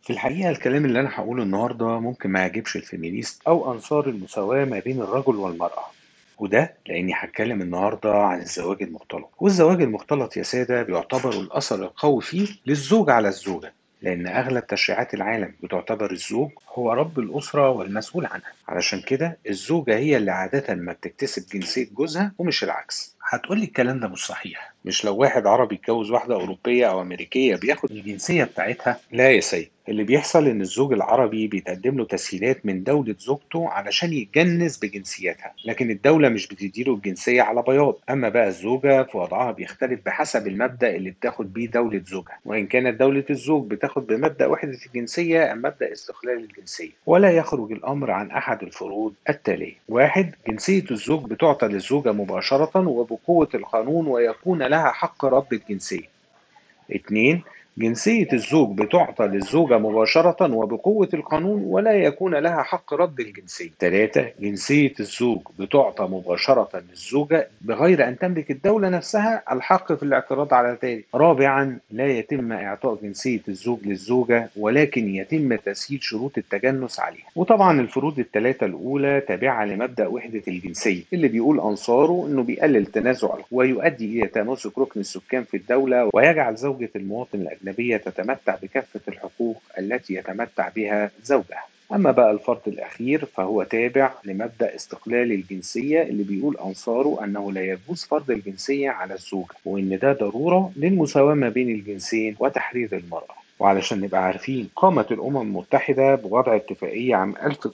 في الحقيقة الكلام اللي أنا هقوله النهاردة ممكن ما يعجبش الفيمينيست أو أنصار المساواة ما بين الرجل والمرأة وده لأني هتكلم النهاردة عن الزواج المختلط والزواج المختلط يا سادة بيعتبر الأثر القوي فيه للزوج على الزوجة لأن أغلب تشريعات العالم بتعتبر الزوج هو رب الأسرة والمسؤول عنها علشان كده الزوجة هي اللي عادة ما بتكتسب جنسية جوزها ومش العكس هتقولي الكلام ده مش صحيح مش لو واحد عربي اتجوز واحدة أوروبية أو أمريكية بياخد الجنسية بتاعتها لا يا سيد اللي بيحصل إن الزوج العربي بيتقدم له تسهيلات من دولة زوجته علشان يتجنس بجنسيتها لكن الدولة مش بتديله الجنسية على بياض أما بقى الزوجة في وضعها بيختلف بحسب المبدأ اللي بتاخد بيه دولة زوجها وإن كانت دولة الزوج بتاخد بمبدأ وحدة الجنسية أم مبدأ استقلال الجنسية ولا يخرج الأمر عن أحد الفروض التالية واحد جنسية الزوج بتعطى للزوجة مباشرة وبقوة القانون ويكون لها حق رد الجنسية اتنين جنسية الزوج بتعطى للزوجة مباشرة وبقوة القانون ولا يكون لها حق رد الجنسية. ثلاثة جنسية الزوج بتعطى مباشرة للزوجة بغير أن تملك الدولة نفسها الحق في الاعتراض على ذلك. رابعا لا يتم إعطاء جنسية الزوج للزوجة ولكن يتم تسهيل شروط التجنس عليها. وطبعا الفروض الثلاثة الأولى تابعة لمبدأ وحدة الجنسية اللي بيقول أنصاره إنه بيقلل التنازع ويؤدي إلى تماسك ركن السكان في الدولة ويجعل زوجة المواطن الأجنبي الأجنبية تتمتع بكافة الحقوق التي يتمتع بها زوجها أما بقى الفرض الأخير فهو تابع لمبدأ استقلال الجنسية اللي بيقول أنصاره أنه لا يجوز فرض الجنسية على الزوجة وإن ده ضرورة للمساواة ما بين الجنسين وتحرير المرأة وعلشان نبقى عارفين قامت الأمم المتحدة بوضع اتفاقية عام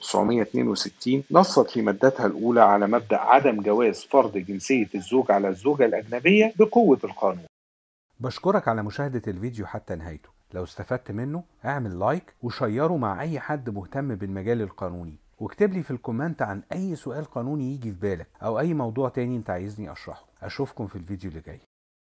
1962 نصت في مادتها الأولى على مبدأ عدم جواز فرض جنسية الزوج على الزوجة الأجنبية بقوة القانون بشكرك على مشاهدة الفيديو حتى نهايته لو استفدت منه اعمل لايك وشيره مع اي حد مهتم بالمجال القانوني واكتب لي في الكومنت عن اي سؤال قانوني يجي في بالك او اي موضوع تاني انت عايزني اشرحه اشوفكم في الفيديو اللي جاي